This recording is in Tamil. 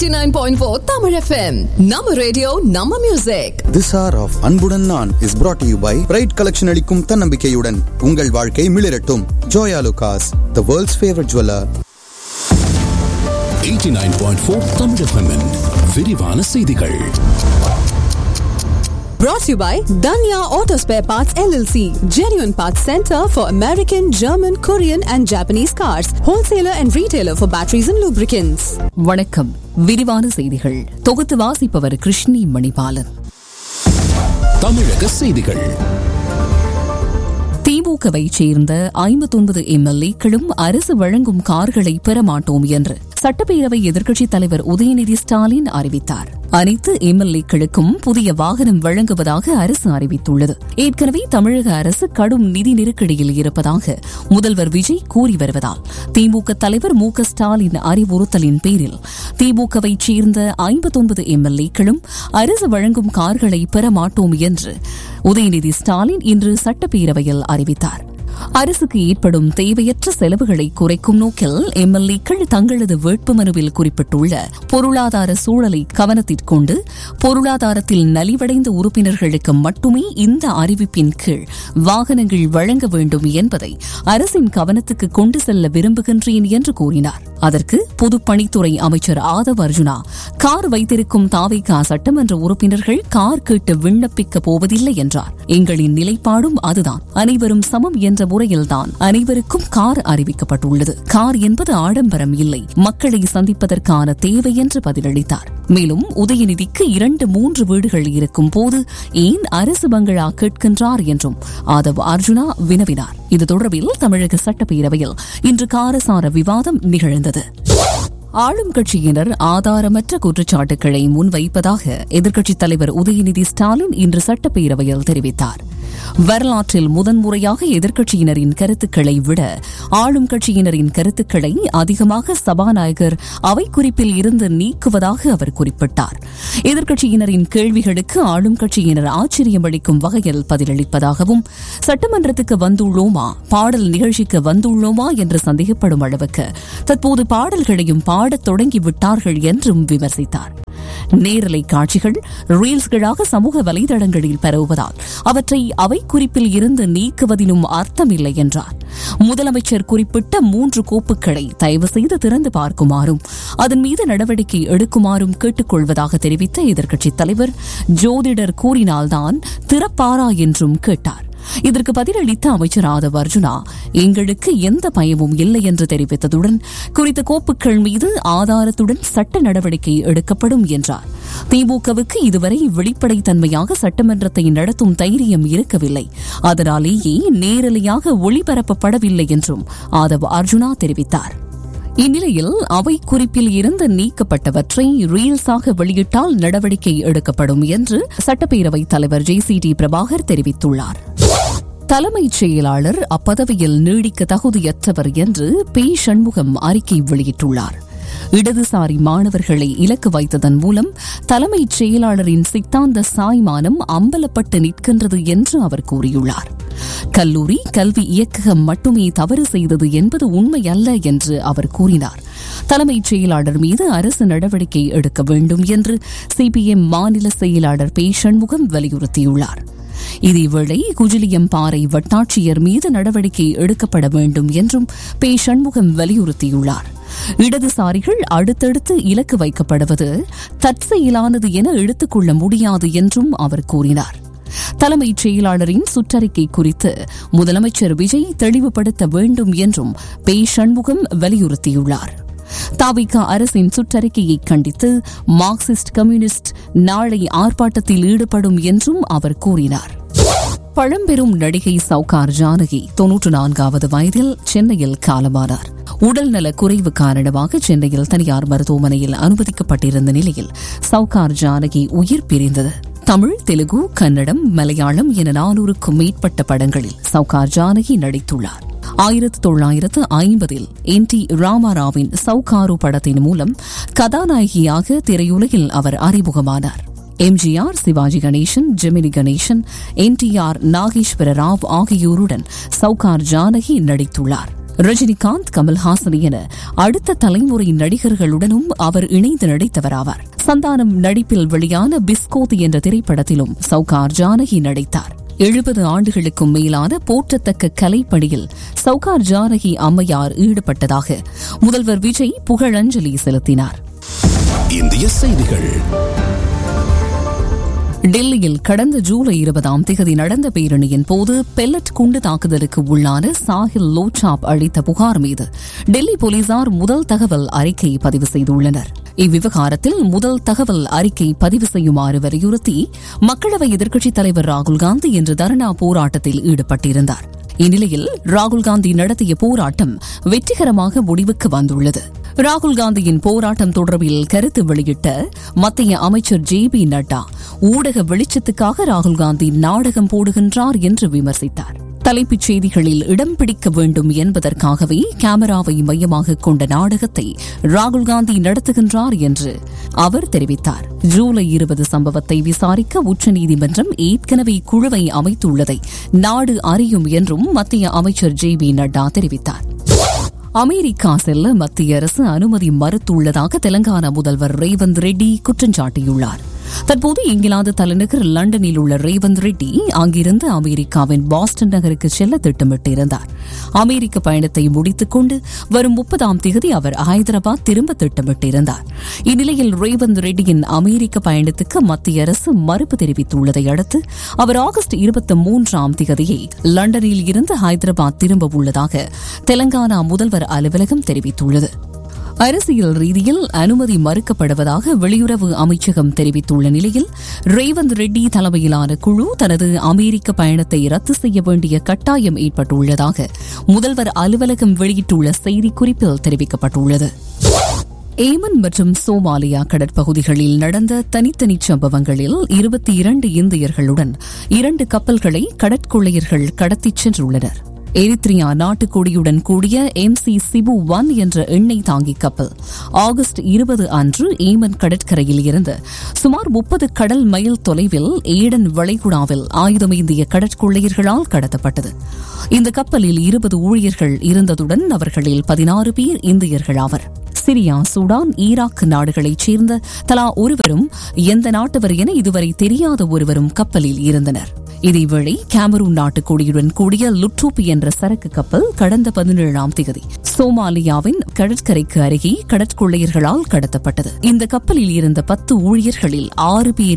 89.4 Tamil FM. நம்ம ரேடியோ நம்ம மியூசிக் This hour of அன்புடன் நான் is brought to you by bright collection அளிக்கும் தன்னம்பிக்கையுடன் உங்கள் வாழ்க்கை மிளிரட்டும் Joya லுகாஸ் the world's favorite jeweler 89.4 Tamil FM -இன் விரிவான செய்திகள் brought to you by Danya Auto Spare Parts LLC. Genuine Parts Center for American, German, Korean and Japanese cars. Wholesaler and retailer for batteries and lubricants. வணக்கம் விரிவான செய்திகள் தொகுத்து வாசிப்பவர் கிருஷ்ணி மணிபாலன் தமிழக செய்திகள் திமுகவை சேர்ந்த ஐம்பத்தொன்பது எம்எல்ஏக்களும் அரசு வழங்கும் கார்களை பெறமாட்டோம் என்று சட்டப்பேரவை எதிர்க்கட்சித் தலைவர் உதயநிதி ஸ்டாலின் அறிவித்தார் அனைத்து எம்எல்ஏக்களுக்கும் புதிய வாகனம் வழங்குவதாக அரசு அறிவித்துள்ளது ஏற்கனவே தமிழக அரசு கடும் நிதி நெருக்கடியில் இருப்பதாக முதல்வர் விஜய் கூறி வருவதால் திமுக தலைவர் மு க ஸ்டாலின் அறிவுறுத்தலின் பேரில் திமுகவை சேர்ந்த ஐம்பத்தொன்பது எம்எல்ஏக்களும் அரசு வழங்கும் கார்களை பெற மாட்டோம் என்று உதயநிதி ஸ்டாலின் இன்று சட்டப்பேரவையில் அறிவித்தார் அரசுக்கு ஏற்படும் தேவையற்ற செலவுகளை குறைக்கும் நோக்கில் எம்எல்ஏக்கள் தங்களது வேட்புமனுவில் குறிப்பிட்டுள்ள பொருளாதார சூழலை கவனத்திற்கொண்டு பொருளாதாரத்தில் நலிவடைந்த உறுப்பினர்களுக்கு மட்டுமே இந்த அறிவிப்பின் கீழ் வாகனங்கள் வழங்க வேண்டும் என்பதை அரசின் கவனத்துக்கு கொண்டு செல்ல விரும்புகின்றேன் என்று கூறினார் அதற்கு பொதுப்பணித்துறை அமைச்சர் ஆதவ் அர்ஜுனா கார் வைத்திருக்கும் தாவைக்கா சட்டமன்ற உறுப்பினர்கள் கார் கேட்டு விண்ணப்பிக்க போவதில்லை என்றார் எங்களின் நிலைப்பாடும் அதுதான் அனைவரும் சமம் என்ற முறையில்தான் அனைவருக்கும் கார் அறிவிக்கப்பட்டுள்ளது கார் என்பது ஆடம்பரம் இல்லை மக்களை சந்திப்பதற்கான தேவை என்று பதிலளித்தார் மேலும் உதயநிதிக்கு இரண்டு மூன்று வீடுகள் இருக்கும் போது ஏன் அரசு பங்களா கேட்கின்றார் என்றும் ஆதவ் அர்ஜுனா வினவினார் இது தொடர்பில் தமிழக சட்டப்பேரவையில் இன்று காரசார விவாதம் நிகழ்ந்தது ஆளும் கட்சியினர் ஆதாரமற்ற குற்றச்சாட்டுகளை முன்வைப்பதாக எதிர்க்கட்சித் தலைவர் உதயநிதி ஸ்டாலின் இன்று சட்டப்பேரவையில் தெரிவித்தார் வரலாற்றில் முதன்முறையாக எதிர்க்கட்சியினரின் கருத்துக்களை விட ஆளும் கட்சியினரின் கருத்துக்களை அதிகமாக சபாநாயகர் அவை குறிப்பில் இருந்து நீக்குவதாக அவர் குறிப்பிட்டார் எதிர்க்கட்சியினரின் கேள்விகளுக்கு ஆளும் கட்சியினர் ஆச்சரியமளிக்கும் வகையில் பதிலளிப்பதாகவும் சட்டமன்றத்துக்கு வந்துள்ளோமா பாடல் நிகழ்ச்சிக்கு வந்துள்ளோமா என்று சந்தேகப்படும் அளவுக்கு தற்போது பாடல்களையும் பாடத் தொடங்கிவிட்டார்கள் என்றும் விமர்சித்தார் நேரலை காட்சிகள் ரீல்ஸ்களாக சமூக வலைதளங்களில் பரவுவதால் அவற்றை அவை குறிப்பில் இருந்து நீக்குவதிலும் அர்த்தமில்லை என்றார் முதலமைச்சர் குறிப்பிட்ட மூன்று கோப்புகளை தயவு செய்து திறந்து பார்க்குமாறும் அதன் மீது நடவடிக்கை எடுக்குமாறும் கேட்டுக்கொள்வதாக தெரிவித்த எதிர்க்கட்சித் தலைவர் ஜோதிடர் கூறினால்தான் திறப்பாரா என்றும் கேட்டார் இதற்கு பதிலளித்த அமைச்சர் ஆதவ் அர்ஜுனா எங்களுக்கு எந்த பயமும் இல்லை என்று தெரிவித்ததுடன் குறித்த கோப்புகள் மீது ஆதாரத்துடன் சட்ட நடவடிக்கை எடுக்கப்படும் என்றார் திமுகவுக்கு இதுவரை வெளிப்படைத்தன்மையாக சட்டமன்றத்தை நடத்தும் தைரியம் இருக்கவில்லை அதனாலேயே நேரலையாக ஒளிபரப்பப்படவில்லை என்றும் ஆதவ் அர்ஜுனா தெரிவித்தார் இந்நிலையில் அவை குறிப்பில் இருந்து நீக்கப்பட்டவற்றை ரீல்ஸாக வெளியிட்டால் நடவடிக்கை எடுக்கப்படும் என்று சட்டப்பேரவைத் தலைவர் ஜே சி டி பிரபாகர் தெரிவித்துள்ளார் தலைமைச் செயலாளர் அப்பதவியில் நீடிக்க தகுதியற்றவர் என்று பி சண்முகம் அறிக்கை வெளியிட்டுள்ளார் இடதுசாரி மாணவர்களை இலக்கு வைத்ததன் மூலம் தலைமைச் செயலாளரின் சித்தாந்த சாய்மானம் அம்பலப்பட்டு நிற்கின்றது என்று அவர் கூறியுள்ளார் கல்லூரி கல்வி இயக்ககம் மட்டுமே தவறு செய்தது என்பது உண்மை அல்ல என்று அவர் கூறினார் தலைமைச் செயலாளர் மீது அரசு நடவடிக்கை எடுக்க வேண்டும் என்று சிபிஎம் மாநில செயலாளர் பே சண்முகம் வலியுறுத்தியுள்ளார் இதேவேளை குஜிலியம் பாறை வட்டாட்சியர் மீது நடவடிக்கை எடுக்கப்பட வேண்டும் என்றும் பே சண்முகம் வலியுறுத்தியுள்ளார் இடதுசாரிகள் அடுத்தடுத்து இலக்கு வைக்கப்படுவது தற்செயலானது என எடுத்துக்கொள்ள முடியாது என்றும் அவர் கூறினார் தலைமைச் செயலாளரின் சுற்றறிக்கை குறித்து முதலமைச்சர் விஜய் தெளிவுபடுத்த வேண்டும் என்றும் பே சண்முகம் வலியுறுத்தியுள்ளார் தாவிக அரசின் சுற்றறிக்கையை கண்டித்து மார்க்சிஸ்ட் கம்யூனிஸ்ட் நாளை ஆர்ப்பாட்டத்தில் ஈடுபடும் என்றும் அவர் கூறினார் பழம்பெரும் நடிகை சவுகார் ஜானகி தொன்னூற்று நான்காவது வயதில் சென்னையில் காலமானார் உடல்நல குறைவு காரணமாக சென்னையில் தனியார் மருத்துவமனையில் அனுமதிக்கப்பட்டிருந்த நிலையில் சவுகார் ஜானகி உயிர் பிரிந்தது தமிழ் தெலுங்கு கன்னடம் மலையாளம் என நானூறுக்கும் மேற்பட்ட படங்களில் சவுகார் ஜானகி நடித்துள்ளார் ஆயிரத்து தொள்ளாயிரத்து ஐம்பதில் என் டி ராமாராவின் சவுகாரு படத்தின் மூலம் கதாநாயகியாக திரையுலகில் அவர் அறிமுகமானார் எம்ஜிஆர் சிவாஜி கணேசன் ஜெமினி கணேசன் என் டி ஆர் நாகேஸ்வர ராவ் ஆகியோருடன் சவுகார் ஜானகி நடித்துள்ளார் ரஜினிகாந்த் கமல்ஹாசன் என அடுத்த தலைமுறை நடிகர்களுடனும் அவர் இணைந்து நடித்தவராவார் சந்தானம் நடிப்பில் வெளியான பிஸ்கோத் என்ற திரைப்படத்திலும் சவுகார் ஜானகி நடித்தார் எழுபது ஆண்டுகளுக்கும் மேலான போற்றத்தக்க கலைப்பணியில் சவுகார் ஜானகி அம்மையார் ஈடுபட்டதாக முதல்வர் விஜய் புகழஞ்சலி செலுத்தினார் இந்திய செய்திகள் டெல்லியில் கடந்த ஜூலை இருபதாம் தேதி நடந்த பேரணியின் போது பெல்லட் குண்டு தாக்குதலுக்கு உள்ளான சாஹில் லோச்சாப் அளித்த புகார் மீது டெல்லி போலீசார் முதல் தகவல் அறிக்கை பதிவு செய்துள்ளனர் இவ்விவகாரத்தில் முதல் தகவல் அறிக்கை பதிவு செய்யுமாறு வலியுறுத்தி மக்களவை எதிர்க்கட்சித் தலைவர் ராகுல் காந்தி இன்று தர்ணா போராட்டத்தில் ஈடுபட்டிருந்தார் இந்நிலையில் ராகுல் காந்தி நடத்திய போராட்டம் வெற்றிகரமாக முடிவுக்கு வந்துள்ளது ராகுல் காந்தியின் போராட்டம் தொடர்பில் கருத்து வெளியிட்ட மத்திய அமைச்சர் ஜே பி நட்டா ஊடக வெளிச்சத்துக்காக ராகுல் காந்தி நாடகம் போடுகின்றார் என்று விமர்சித்தார் தலைப்புச் செய்திகளில் இடம் பிடிக்க வேண்டும் என்பதற்காகவே கேமராவை மையமாக கொண்ட நாடகத்தை ராகுல் காந்தி நடத்துகின்றார் என்று அவர் தெரிவித்தார் ஜூலை இருபது சம்பவத்தை விசாரிக்க உச்சநீதிமன்றம் ஏற்கனவே குழுவை அமைத்துள்ளதை நாடு அறியும் என்றும் மத்திய அமைச்சர் ஜே பி நட்டா தெரிவித்தார் அமெரிக்கா செல்ல மத்திய அரசு அனுமதி மறுத்துள்ளதாக தெலங்கானா முதல்வர் ரேவந்த் ரெட்டி குற்றம் சாட்டியுள்ளார் தற்போது இங்கிலாந்து தலைநகர் லண்டனில் உள்ள ரேவந்த் ரெட்டி அங்கிருந்து அமெரிக்காவின் பாஸ்டன் நகருக்கு செல்ல திட்டமிட்டிருந்தார் அமெரிக்க பயணத்தை முடித்துக் கொண்டு வரும் முப்பதாம் தேதி அவர் ஹைதராபாத் திரும்ப திட்டமிட்டிருந்தார் இந்நிலையில் ரேவந்த் ரெட்டியின் அமெரிக்க பயணத்துக்கு மத்திய அரசு மறுப்பு தெரிவித்துள்ளதை அடுத்து அவர் ஆகஸ்ட் இருபத்தி மூன்றாம் தேதியை லண்டனில் இருந்து ஹைதராபாத் திரும்ப உள்ளதாக தெலங்கானா முதல்வர் அலுவலகம் தெரிவித்துள்ளது அரசியல் ரீதியில் அனுமதி மறுக்கப்படுவதாக வெளியுறவு அமைச்சகம் தெரிவித்துள்ள நிலையில் ரேவந்த் ரெட்டி தலைமையிலான குழு தனது அமெரிக்க பயணத்தை ரத்து செய்ய வேண்டிய கட்டாயம் ஏற்பட்டுள்ளதாக முதல்வர் அலுவலகம் வெளியிட்டுள்ள செய்திக்குறிப்பில் தெரிவிக்கப்பட்டுள்ளது ஏமன் மற்றும் சோமாலியா கடற்பகுதிகளில் நடந்த தனித்தனி சம்பவங்களில் இருபத்தி இரண்டு இந்தியர்களுடன் இரண்டு கப்பல்களை கடற்கொள்ளையர்கள் கடத்திச் சென்றுள்ளனர் எரித்ரியா நாட்டுக்கொடியுடன் கூடிய எம் சி சிபு ஒன் என்ற எண்ணெய் தாங்கி கப்பல் ஆகஸ்ட் இருபது அன்று ஏமன் கடற்கரையில் இருந்து சுமார் முப்பது கடல் மைல் தொலைவில் ஏடன் வளைகுடாவில் ஆயுதமேந்திய கடற்கொள்ளையர்களால் கடத்தப்பட்டது இந்த கப்பலில் இருபது ஊழியர்கள் இருந்ததுடன் அவர்களில் பதினாறு பேர் இந்தியர்கள் ஆவர் சிரியா சூடான் ஈராக் நாடுகளைச் சேர்ந்த தலா ஒருவரும் எந்த நாட்டவர் என இதுவரை தெரியாத ஒருவரும் கப்பலில் இருந்தனர் இதேவேளை கேமரூன் நாட்டு கொடியுடன் கூடிய லுட்டூப் என்ற சரக்கு கப்பல் கடந்த பதினேழாம் தேதி சோமாலியாவின் கடற்கரைக்கு அருகே கடற்கொள்ளையர்களால் கடத்தப்பட்டது இந்த கப்பலில் இருந்த பத்து ஊழியர்களில் ஆறு பேர்